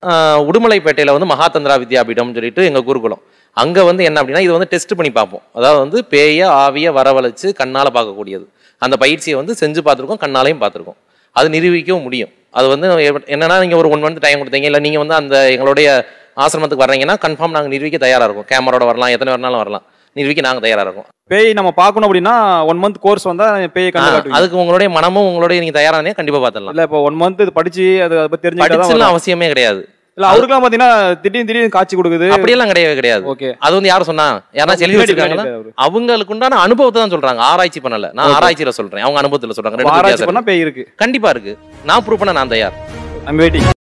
ஆஹ், உடுமலைப்பேட்டையில் வந்து மகாதந்திரா வித்யாபீடம்னு சொல்லிட்டு எங்கள் குருகுலம் அங்கே வந்து என்ன அப்படின்னா இது வந்து டெஸ்ட் பண்ணி பார்ப்போம் அதாவது வந்து பேய ஆவிய வரவழைச்சு கண்ணால் பார்க்கக்கூடியது அந்த பயிற்சியை வந்து செஞ்சு பார்த்துருக்கோம் கண்ணாலையும் பார்த்துருக்கோம் அது நிரூபிக்கவும் முடியும் அது வந்து எப்- என்னன்னா நீங்கள் ஒரு ஒன் மந்த் டைம் கொடுத்தீங்க இல்லை நீங்கள் வந்து அந்த எங்களுடைய ஆசிரமத்துக்கு வர்றீங்கன்னா கன்ஃபார்ம் நாங்கள் நிரூபிக்க தயாராக இருக்கோம் கேமராவோட வரலாம் எத்தனை வரனாலும் வரலாம் நிரூபிக்க நாங்கள் தயாராக இருக்கோம் பேய் நம்ம பார்க்கணும் அப்படின்னா ஒன் மந்த் கோர்ஸ் வந்தா பேயை கண்டு ஆ, காட்டுவீங்க அதுக்கு உங்களுடைய மனமும் உங்களுடைய நீங்கள் தயாரானே கண்டிப்பாக பார்த்துடலாம் இல்ல இப்போ ஒன் மந்த் இது படிச்சு அது அதை பத்தி தெரிஞ்சுக்கிட்டா படிச்சுலாம் அவசியமே கிடையாது இல்ல அவருக்குலாம் பாத்தீங்கன்னா திடீர்னு திடீர்னு காட்சி கொடுக்குது அப்படியெல்லாம் கிடையவே கிடையாது ஓகே அது வந்து யாரும் சொன்னா யாரா எழுதி வச்சிருக்காங்களா அவங்களுக்கு உண்டான அனுபவத்தை தான் சொல்றாங்க ஆராய்ச்சி பண்ணல நான் Okay. ஆராய்ச்சியில சொல்றேன் அவங்க அனுபவத்துல சொல்றாங்க ரெண்டு ஆராய்ச்சி வித்தியாசம் பண்ணா இருக்கு. பேய் இருக்கு கண்டிப்பா இருக்கு நான் ப்ரூவ் பண்ண நான் தயார் ஐம் வெயிட்டிங்